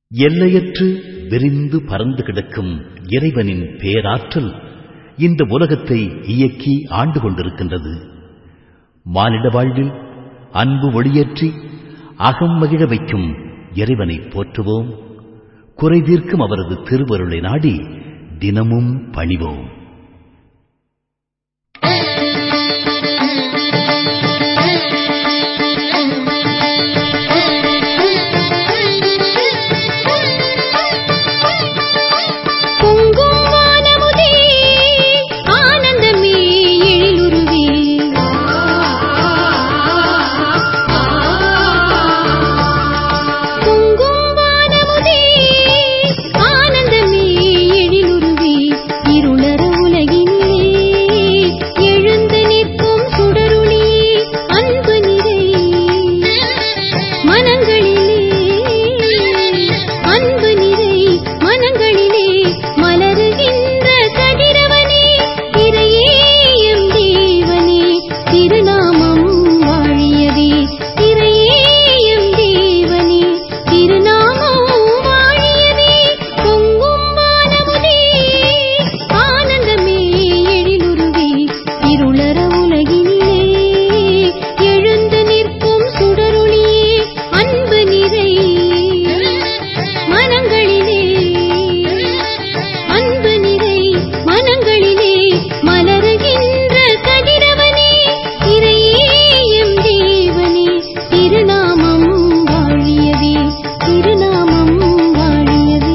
எல்லையற்று விரிந்து பறந்து கிடக்கும் இறைவனின் பேராற்றல் இந்த உலகத்தை இயக்கி ஆண்டு கொண்டிருக்கின்றது மானிட வாழ்வில் அன்பு ஒளியேற்றி அகம் மகிழ வைக்கும் இறைவனை போற்றுவோம் குறை தீர்க்கும் அவரது திருவருளை நாடி தினமும் பணிவோம் பொங்கும் வானமுதே ஆனந்தமே எழிலுருவே பொங்கும் வானமுதே ஆனந்தமே எழிலுருவே இருளற உலகினிலே எழுந்து நிற்கும் சுடருளி அன்பு நிறை மனங்களிலே அன்பு நிறை மனங்களிலே மலருகின்ற கதிரவனே இறையேயும் தேவனே திருநாமம் வாழியவே இறையேயும் தேவனே திருநாமம் வாழியவே பொங்கும் வானமுதே ஆனந்தமே எழிலுருவே இருளற உலகினிலே எழுந்து நிற்கும் சுடருளியே அன்பு நிறை மனங்களிலே அன்பு நிறை மனங்களிலே மலருகின்ற கதிரவனே இறையேயும் தேவனே திருநாமம் வாழியவே திருநாமம் வாழியவே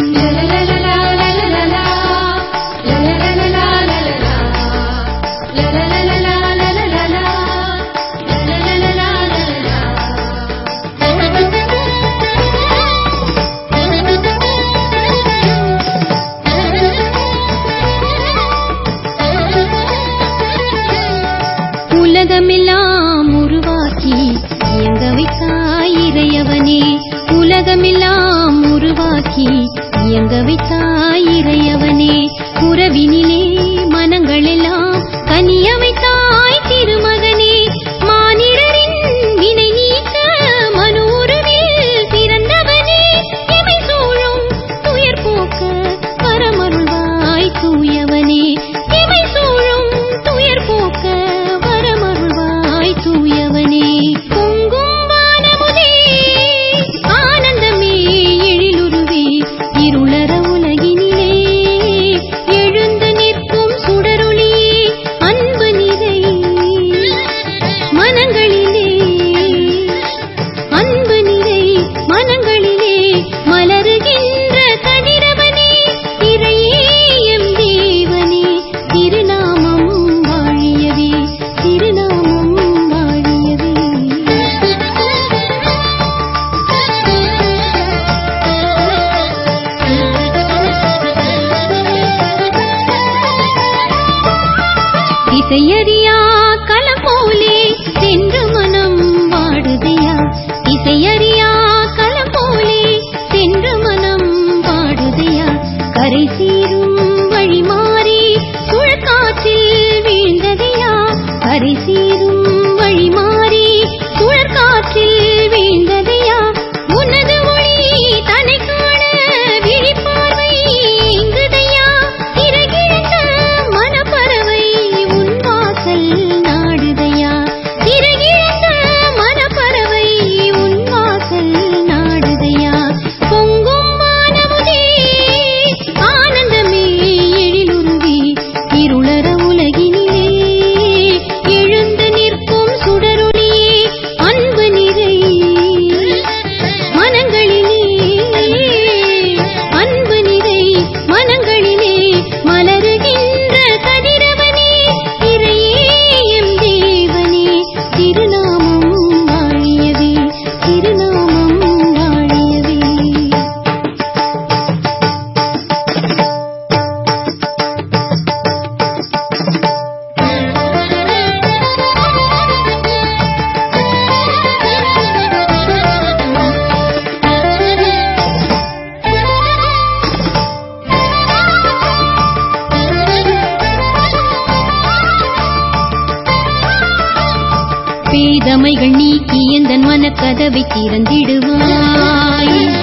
உலகமெல்லாம் உருவாக்கி இயங்க வைத்தாய் இறையவனே உலகமெல்லாம் உருவாக்கி இயங்க வைத்தாய் இறையவனே உறவினிலே மனங்களெல்லாம் கனிய வைத்தாய் திருமகனே மானிடரின் வினை நீக்க மனு உருவில் பிறந்தவனே இமை சூழும் துயர் போக்க வரமருள்வாய் தூயவனே இமை சூழும் துயர் போக்க வரமருள்வாய் தூயவனே பொங்கும் வானமுதே ஆனந்தமே எழிலுருவே இருளற உலகினிலே எழுந்து நிற்கும் சுடருளியே அன்பு நிறை மனங்களிலே அன்பு நிறை மனங்களிலே மலருகின்ற கதிரவனே இறையேயும் தேவனே திருநாமம் வாழியவே திருநாமம் வாழியவே திசையறியா களம் போலே சென்று மனம் வாடுதையா திசையறியா களம் போலே சென்று மனம் வாடுதையா கரை சீரும் வழி மாறி சுழற்காற்றில் வீழ்ந்ததையா கரை சீரும் வழி மாறி சுழற்காற்றில் வீழ்ந்ததையா உனது ஒளி தனை காண விழிப்பார்வை இங்குதையா இறகிழந்த மனப்பறவை உன் வாசல் நாடுதையா இறகிழந்த மனப்பறவை உன் வாசல் நாடுதையா பொங்கும் வானமுதே ஆனந்தமே எழிலுருவி இருளற உலகினிலே எழுந்து நிற்கும் சுடருளியே அன்பு நிறை மனங்களிலே அன்பு நிறை மனங்களிலே மலருகின்ற கதிரவனே இறையேயும் தேவனே திருநாமம் வாழியவே திருநாமம் வாழியவே பேதமைகள் நீக்கி எந்தன் மனக்கதவை திறந்திடுவாய்